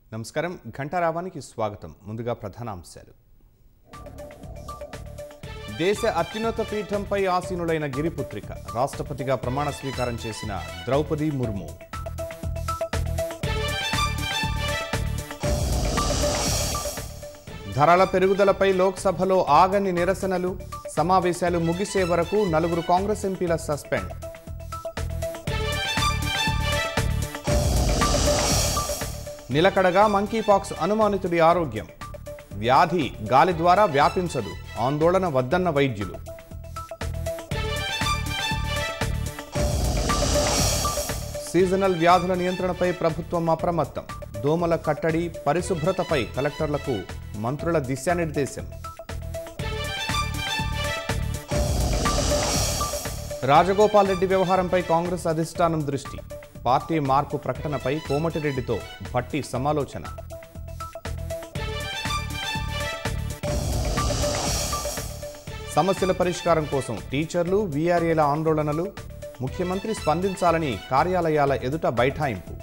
నమస్కారం ఘంటారావానికి స్వాగతం ముందుగా ప్రధానాంశాలు దేశ అత్యున్నత పీఠంపై ఆసీనులైన గిరిపుత్రిక రాష్ట్రపతిగా ప్రమాణ స్వీకారం చేసిన ద్రౌపది ముర్ము ధరల పెరుగుదలపై లోక్సభలో ఆగని నిరసనలు సమావేశాలు ముగిసే వరకు నలుగురు కాంగ్రెస్ ఎంపీల సస్పెండ్ నిలకడగా మంకీపాక్స్ అనుమానితుడి ఆరోగ్యం వ్యాధి గాలి ద్వారా వ్యాపించదు ఆందోళన వద్దన్న వైద్యులు సీజనల్ వ్యాధుల నియంత్రణపై ప్రభుత్వం అప్రమత్తం దోమల కట్టడి పరిశుభ్రతపై కలెక్టర్లకు మంత్రుల దిశానిర్దేశం రాజగోపాల్ రెడ్డి వ్యవహారంపై కాంగ్రెస్ అధిష్టానం దృష్టి పార్టీ మార్పు ప్రకటనపై కోమటిరెడ్డితో భట్టి సమాలోచన సమస్యల పరిష్కారం కోసం టీచర్లు వీఆర్ఏల ఆందోళనలు ముఖ్యమంత్రి స్పందించాలని కార్యాలయాల ఎదుట బైఠాయింపు